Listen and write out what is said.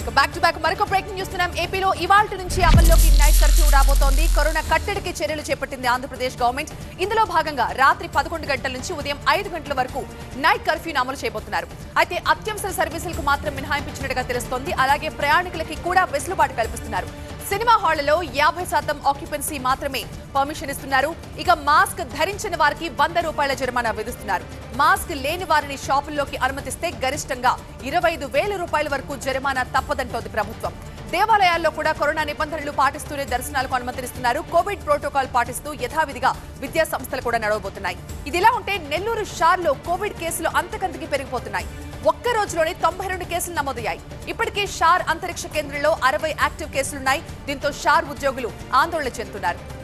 back to back మరొక breaking చూస్తున్నాం ఏపీలో ఇవాళ నుంచి అమల్లోకి నైట్ కర్ఫ్యూ రాబోతోంది కరోనా కట్టడికి చర్యలు చేపట్టింది ఆంధ్రప్రదేశ్ గవర్నమెంట్ ఇందులో భాగంగా రాత్రి పదకొండు గంటల నుంచి ఉదయం ఐదు గంటల వరకు నైట్ కర్ఫ్యూను అమలు చేయబోతున్నారు అయితే అత్యవసర సర్వీసులకు మాత్రం మినహాయింపించినట్టుగా తెలుస్తోంది అలాగే ప్రయాణికులకి కూడా వెసులుబాటు కల్పిస్తున్నారు సినిమా హాళ్లలో యాభై శాతం ఆక్యుపెన్సీ మాత్రమే పర్మిషన్ ఇస్తున్నారు ఇక మాస్క్ ధరించిన వారికి వంద రూపాయల జరిమానా విధిస్తున్నారు మాస్క్ లేని వారిని షాపుల్లోకి అనుమతిస్తే గరిష్టంగా ఇరవై ఐదు వేల రూపాయల వరకు జరిమానా తప్పదంటోంది ప్రభుత్వం దేవాలయాల్లో కూడా కరోనా నిబంధనలు పాటిస్తూనే దర్శనాలకు అనుమతిస్తున్నారు కోవిడ్ ప్రోటోకాల్ పాటిస్తూ యథావిధిగా విద్యా సంస్థలు కూడా నడవబోతున్నాయి ఇదిలా ఉంటే నెల్లూరు షార్లో కోవిడ్ కేసులు అంతకంతకి పెరిగిపోతున్నాయి ఒక్క రోజులోనే తొంభై రెండు కేసులు నమోదయ్యాయి ఇప్పటికే షార్ అంతరిక్ష కేంద్రంలో అరవై యాక్టివ్ కేసులున్నాయి దీంతో షార్ ఉద్యోగులు ఆందోళన చెందుతున్నారు